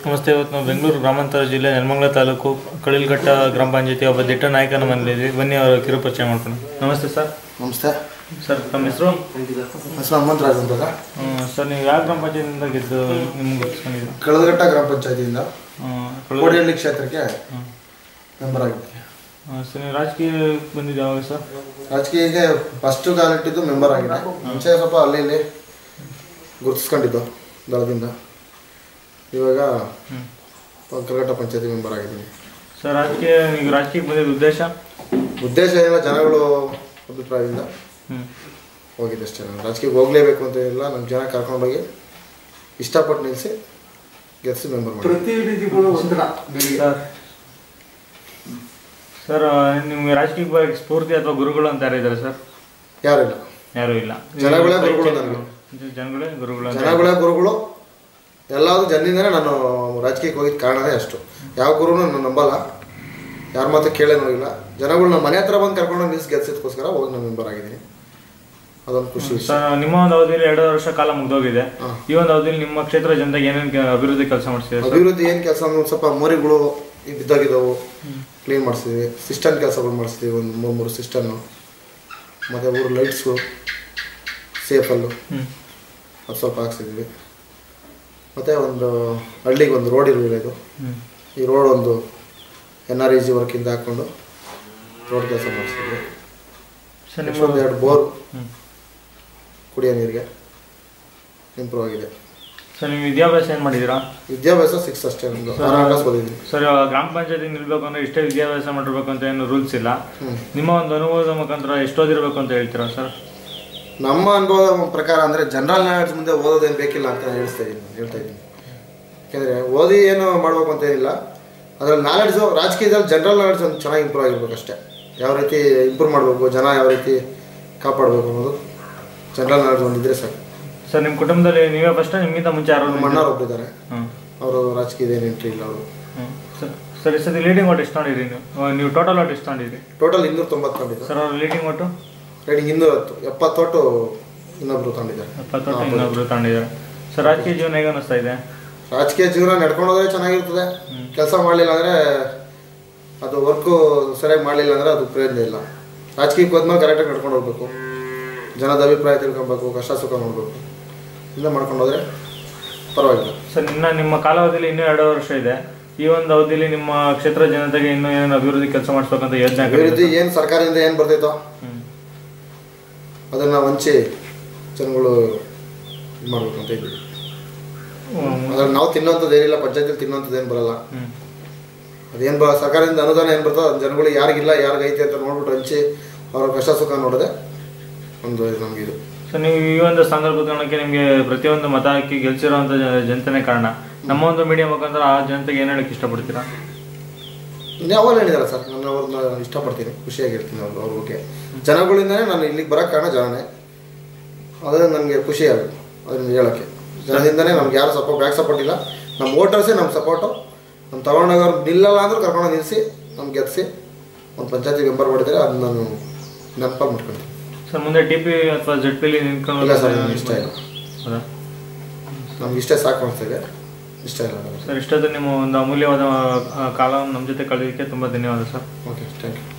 ನಮಸ್ತೆ ಇವತ್ತು ನಾವು ಬೆಂಗಳೂರು ಗ್ರಾಮಾಂತರ ಜಿಲ್ಲೆ ನೆಲಮಂಗಲ ತಾಲೂಕು ಕಳಿಲ್ಘಟ್ಟ ಗ್ರಾಮ ಪಂಚಾಯತಿ ಒಬ್ಬ ದಿಟ್ಟ ನಾಯಕನ ಮನೆಯಲ್ಲಿ ಬನ್ನಿ ಅವರ ಕಿರುಪರಿಚಯ ಮಾಡ್ಕೊಂಡು ನಮಸ್ತೆ ಸರ್ ನಮಸ್ತೆ ಸರ್ ತಮ್ಮ ಹೆಸರು ಹೆಸರು ಹನುಮಂತರಾಜ್ ಅಂತ ಸರ್ ನೀವು ಯಾವ ಗ್ರಾಮ ಪಂಚಾಯತಿಯಿಂದ ಗೆದ್ದು ನಿಮ್ಗೆ ಗೊತ್ತಿಸ್ಕೊಂಡಿದ್ದು ಕಳದಘಟ್ಟ ಗ್ರಾಮ ಪಂಚಾಯತಿಯಿಂದ ಕೋಡಿಹಳ್ಳಿ ಕ್ಷೇತ್ರಕ್ಕೆ ಮೆಂಬರ್ ಆಗಿದ್ದೆ ಸರ್ ನೀವು ರಾಜಕೀಯ ಬಂದಿದ್ದು ಯಾವಾಗ ಸರ್ ರಾಜಕೀಯಕ್ಕೆ ಫಸ್ಟು ಕಾಲಿಟ್ಟಿದ್ದು ಮೆಂಬರ್ ಆಗಿದೆ ಮುಂಚೆ ಸ್ವಲ್ಪ ಅಲ್ಲಿ ಇಲ್ಲಿ ಗುರುತಿಸ್ಕೊಂಡಿದ್ದು ದಳದಿಂದ ಇವಾಗ ಕಳಘಟ್ಟ ಪಂಚಾಯತಿ ಮೆಂಬರ್ ಆಗಿದ್ದೀನಿ ಸರ್ ರಾಜಕೀಯ ನೀವು ರಾಜಕೀಯಕ್ಕೆ ಬಂದಿದ್ದ ಉದ್ದೇಶ ಉದ್ದೇಶ ಏನಿಲ್ಲ ಜನಗಳು ಅಭಿಪ್ರಾಯದಿಂದ ಹ್ಞೂ ಹೋಗಿದೆ ಅಷ್ಟೇ ನಾನು ರಾಜಕೀಯಕ್ಕೆ ಹೋಗಲೇಬೇಕು ಅಂತ ಏನಿಲ್ಲ ನಮ್ಮ ಜನ ಕರ್ಕೊಂಡೋಗಿ ಇಷ್ಟಪಟ್ಟು ನಿಲ್ಲಿಸಿ ಗೆಲ್ಸಿ ಮೆಂಬರ್ ಮಾಡಿ ಪ್ರತಿನಿಧಿಗಳು ಒಂಥರ ಸರ್ ಸರ್ ನಿಮ್ಗೆ ರಾಜಕೀಯಕ್ಕೆ ಬರೋಕ್ಕೆ ಸ್ಫೂರ್ತಿ ಅಥವಾ ಗುರುಗಳು ಅಂತ ಯಾರಿದ್ದಾರೆ ಸರ್ ಯಾರಿಲ್ಲ ಯಾರೂ ಇಲ್ಲ ಜನಗಳೇ ಗುರುಗಳು ನನಗೆ. ಜನಗಳೇ ಗುರುಗಳು ಅಂತ ಜನಗಳೇ ಗುರುಗಳು ಎಲ್ಲಾದ್ರು ಜನರಿಂದನೇ ನಾನು ರಾಜಕೀಯಕ್ಕೆ ಹೋಗಿದ್ದ ಕಾರಣನೇ ಅಷ್ಟು ಯಾವ ಗುರುನು ನಾನು ನಂಬಲ್ಲ ಯಾರ ಮಾತು ಕೇಳೇ ನೋಡಿಲ್ಲ ಜನಗಳು ನಮ್ಮ ಮನೆ ಹತ್ರ ಬಂದು ಕರ್ಕೊಂಡು ನಿಲ್ಸಿ ಗೆಲ್ಸಿದ್ಕೋಸ್ಕರ ಹೋಗಿ ನಾನು ಮೆಂಬರ್ ಆಗಿದ್ದೀನಿ ಅದೊಂದು ಖುಷಿ ವಿಷಯ ಸರ್ ನಿಮ್ಮ ಒಂದು ಅವಧಿಯಲ್ಲಿ ಎರಡು ವರ್ಷ ಕಾಲ ಮುಗ್ದೋಗಿದೆ ಹಾ. ಈ ಒಂದು ಅವಧಿಯಲ್ಲಿ ನಿಮ್ಮ ಕ್ಷೇತ್ರ ಜನತೆಗೆ ಏನೇನು ಅಭಿವೃದ್ಧಿ ಕೆಲಸ ಮಾಡಿಸಿದೆ ಸರ್ ಅಭಿವೃದ್ಧಿ ಏನು ಕೆಲಸ ಒಂದು ಸ್ವಲ್ಪ ಮೋರಿಗಳು ಈ ಬಿದ್ದಾಗಿದ್ದವು ಕ್ಲೀನ್ ಮಾಡಿಸಿದ್ವಿ ಸಿಸ್ಟಮ್ ಕೆಲಸಗಳು ಮಾಡಿಸಿದ್ವಿ ಒಂದು ಮೂರು ಮೂರು ಸಿಸ್ಟನ್ನು ಮತ್ತು ಊರು ಲೈಟ್ಸು ಸೇಫಲ್ಲು ಹ್ಮ್ ಅದು ಸ್ವಲ್ಪ ಹಾಕ್ಸಿದ್ವಿ ಮತ್ತು ಒಂದು ಹಳ್ಳಿಗೆ ಒಂದು ರೋಡ್ ಇರಬೇಕು ಹ್ಮ್ ಈ ರೋಡ್ ಒಂದು ಎನ್ ಆರ್ ಇ ಜಿ ವರ್ಕಿಂದ ಹಾಕ್ಕೊಂಡು ರೋಡ್ ಕೆಲಸ ಮಾಡಿಸಿದ್ವಿ ಸರ್ ನೆಕ್ಸ್ಟ್ ನಿಮ್ಮ ಒಂದು ಎರಡು ಬೋರ್ ಹ್ಮ್. ಕುಡಿಯೋ ನೀರಿಗೆ ಇಂಪ್ರೂವ್ ಆಗಿದೆ ಸರ್ ನೀವು ವಿದ್ಯಾಭ್ಯಾಸ ಏನು ಮಾಡಿದ್ದೀರಾ ವಿದ್ಯಾಭ್ಯಾಸ ಸಿಕ್ಸ್ ಅಷ್ಟೇ ನಮ್ಮದು ಆರಾಮ್ ಕ್ಲಾಸ್ ಓದಿದ್ದೀನಿ ಸರ್ ಇವಾಗ ಗ್ರಾಮ ಪಂಚಾಯತಿಗೆ ನಿಲ್ಬೇಕು ಅಂದ್ರೆ ಇಷ್ಟೇ ವಿದ್ಯಾಭ್ಯಾಸ ಮಾಡಿರ್ಬೇಕು ಅಂತ ಏನು ರೂಲ್ಸ್ ಇಲ್ಲ ಹ್ಮ್. ನಿಮ್ಮ ಒಂದು ಅನುಭವದ ಮುಖಾಂತರ ಎಷ್ಟೋದಿರ್ಬೇಕು ಅಂತ ಹೇಳ್ತೀರಾ ಸರ್ ನಮ್ಮ ಅನುಭವದ ಪ್ರಕಾರ ಅಂದರೆ ಜನರಲ್ ನಾಲೆಡ್ಜ್ ಮುಂದೆ ಓದೋದೇನು ಬೇಕಿಲ್ಲ ಅಂತ ಹೇಳ್ತಾ ಇದ್ದೀನಿ ಹೇಳ್ತಾ ಇದ್ದೀನಿ ಯಾಕೆಂದರೆ ಓದಿ ಏನು ಮಾಡಬೇಕು ಅಂತ ಏನಿಲ್ಲ ಅದರಲ್ಲಿ ನಾಲೆಡ್ಜು ರಾಜಕೀಯದಲ್ಲಿ ಜನರಲ್ ನಾಲೆಡ್ಜ್ ಒಂದು ಚೆನ್ನಾಗಿ ಇಂಪ್ರೂವ್ ಆಗಿರ್ಬೇಕು ಅಷ್ಟೇ ಯಾವ ರೀತಿ ಇಂಪ್ರೂವ್ ಮಾಡಬೇಕು ಜನ ಯಾವ ರೀತಿ ಕಾಪಾಡಬೇಕು ಅನ್ನೋದು ಜನರಲ್ ನಾಲೆಡ್ಜ್ ಒಂದಿದ್ರೆ ಸಾಕು ಸರ್ ನಿಮ್ಮ ಕುಟುಂಬದಲ್ಲಿ ನೀವೇ ಫಸ್ಟ್ ನಿಮ್ಗಿಂತ ಮುಂಚೆ ಯಾರು ನಮ್ಮ ಅಣ್ಣವ್ರು ಒಬ್ಬರಿದ್ದಾರೆ ಹ್ಞೂ ಅವರು ರಾಜಕೀಯದ ಏನು ಎಂಟ್ರಿ ಇಲ್ಲ ಅವರು ಹ್ಞೂ ಸರ್ ಸರ್ ಈ ಸತಿ ಲೀಡಿಂಗ್ ಒಟ್ಟು ಎಷ್ಟು ನೋಡಿರಿ ನೀವು ಅಹ್, ನೀವು ಟೋಟಲ್ ಒಟ್ಟು ಎಷ್ಟು ನೋಡಿರಿ ಟೋಟಲ್ ಇನ್ನೂರ ತೊಂಬತ್ತು ತಗೊಂಡಿದ್ದು ಸರ್ ಅವ್ರ ಲೀಡಿಂಗ್ ಒಟ್ಟು ರೇಟಿಂಗ್ ಇನ್ನೂರ ಹತ್ತು ಎಪ್ಪತ್ತೊಟ್ಟು ಇನ್ನೊಬ್ರು ತಗೊಂಡಿದ್ದಾರೆ ಎಪ್ಪತ್ತೊಟ್ಟು ಇನ್ನೊಬ್ರು ತಗೊಂಡಿದ್ದಾರೆ ಸರ್ ರಾಜಕೀಯ ಜೀವನ ಹೇಗೆ ಅನ್ನಿಸ್ತಾ ಇದೆ ರಾಜಕೀಯ ಜೀವನ ನಡ್ಕೊಂಡು ಹೋದ್ರೆ ಚೆನ್ನಾಗಿರ್ತದೆ ಕೆಲಸ ಮಾಡಲಿಲ್ಲ ಅಂದರೆ ಅದು ವರ್ಕು ಸರಿಯಾಗಿ ಮಾಡಲಿಲ್ಲ ಅಂದರೆ ಅದು ಪ್ರಯೋಜನ ಇಲ್ಲ ರಾಜಕೀಯಕ್ಕೆ ಹೋದ್ಮೇಲೆ ಕರೆಕ್ಟಾಗಿ ನಡ್ಕೊಂಡು ಹೋಗ್ಬೇಕು ಜನದ ಅಭಿಪ್ರಾಯ ತಿಳ್ಕೊಬೇಕು ಕಷ್ಟ ಸುಖ ನೋಡಬೇಕು ಇಲ್ಲ ಮಾಡ್ಕೊಂಡು ಹೋದ್ರೆ ಪರವಾಗಿಲ್ಲ ಸರ್ ಇನ್ನ ನಿಮ್ಮ ಕಾಲಾವಧಿಯಲ್ಲಿ ಇನ್ನೂ ಎರಡು ವರ್ಷ ಇದೆ ಈ ಒಂದು ಅವಧಿಯಲ್ಲಿ ನಿಮ್ಮ ಕ್ಷೇತ್ರ ಜನತೆಗೆ ಇನ್ನೂ ಏನೇನು ಅಭಿವೃದ್ಧಿ ಕೆಲಸ ಮಾಡಿಸ್ಬೇಕಂತ ಯೋಜನೆ ಅಭಿವೃದ್ಧಿ ಏನು ಸರ್ಕಾರದಿಂದ ಏನು ಬರ್ತೈತೋ ಹ್ಮ್. ಅದನ್ನು ಹಂಚಿ ಜನಗಳು ಇದು ಮಾಡ್ಬೇಕು ಅಂತ ಇದ್ದೀವಿ ಹ್ಮ್. ಅದ್ರಲ್ಲಿ ನಾವು ತಿನ್ನೋಂಥದ್ದು ಏನಿಲ್ಲ ಪಂಚಾಯತಿಲಿ ತಿನ್ನೋಂಥದ್ದು ಏನು ಬರಲ್ಲ ಹ್ಮ್. ಅದೇನು ಬ ಸರ್ಕಾರದಿಂದ ಅನುದಾನ ಏನು ಬರ್ತೋ ಅದು ಜನಗಳಿಗೆ ಯಾರಿಗಿಲ್ಲ ಯಾರಿಗೈತೆ ಅಂತ ನೋಡ್ಬಿಟ್ಟು ಹಂಚಿ ಅವ್ರ ಕಷ್ಟ ಸುಖ ನೋಡೋದೆ ಒಂದು ನಮ್ಗೆ ಇದು ಸರ್ ನೀವು ಈ ಒಂದು ಸಂದರ್ಭ ಕಾರಣಕ್ಕೆ ನಿಮಗೆ ಪ್ರತಿಯೊಂದು ಮತ ಹಾಕಿ ಗೆಲ್ಸಿರೋಂಥ ಜ- ಜನತೆನೇ ಕಾರಣ ನಮ್ಮ ಒಂದು ಮೀಡಿಯಾ ಮುಖಾಂತರ ಆ ಜನತೆಗೆ ಏನು ಹೇಳಕ್ಕೆ ಇಷ್ಟಪಡ್ತೀರಾ ಯಾವಾಗ ಹೇಳಿದಾರೆ ಸರ್ ನಾನು ಅವ್ರನ್ನ ಇಷ್ಟಪಡ್ತೀನಿ ಖುಷಿಯಾಗಿರ್ತೀನಿ ಅವ್ರು ಅವ್ರ ಬಗ್ಗೆ ಜನಗಳಿಂದನೇ ನಾನು ಇಲ್ಲಿಗೆ ಬರೋಕ್ಕೆ ಕಾರಣ ಜನನೇ ಅದೇ ನನಗೆ ಖುಷಿ ಆಗುತ್ತೆ ಅದನ್ನ ಹೇಳೋಕ್ಕೆ ಜನದಿಂದನೇ ನಮ್ಗೆ ಯಾರು ಸಪೋರ್ಟ್ ಬ್ಯಾಕ್ ಸಪೋರ್ಟ್ ಇಲ್ಲ ನಮ್ಮ ವೋಟರ್ಸೇ ನಮ್ಮ ಸಪೋರ್ಟು ನಮ್ಮ ತಗೊಂಡೋಗವ್ರು ನಿಲ್ಲಲ್ಲ ಅಂದ್ರೂ ಕರ್ಕೊಂಡು ನಿಲ್ಲಿಸಿ ನಮ್ಗೆ ಗೆಲ್ಲಿಸಿ ಒಂದು ಪಂಚಾಯತಿ ಮೆಂಬರ್ ಮಾಡಿದ್ದಾರೆ ಅದನ್ನ ನಾನು ನೆನಪಾಗಿ ಮಾಡ್ಕೊಳ್ತೀನಿ ಸರ್ ಮುಂದೆ ಟಿ ಪಿ ಅಥವಾ ಜೆಡ್ ಪಿಲಿ ನಿಂತ್ಕೊಂಡು ಇಲ್ಲ ಸರ್ ನನಗೆ ಇಷ್ಟ ಇಲ್ಲ ಹೌದಾ ನಮ್ಗೆ ಇಷ್ಟೇ ಸಾಕು ಅನಿಸ್ತಾ ಇದೆ ಇಷ್ಟ ಇಲ್ಲ ನನಗೆ ಸರ್ ಇಷ್ಟೊತ್ತು ನಿಮ್ಮ ಒಂದು ಅಮೂಲ್ಯವಾದ ಆ, ಕಾಲವನ್ನು ನಮ್ಮ ಜೊತೆ ಕಳೆಯೋದಕ್ಕೆ ತುಂಬ ಧನ್ಯವಾದ ಸರ್ ಓಕೆ ಥ್ಯಾಂಕ್ ಯು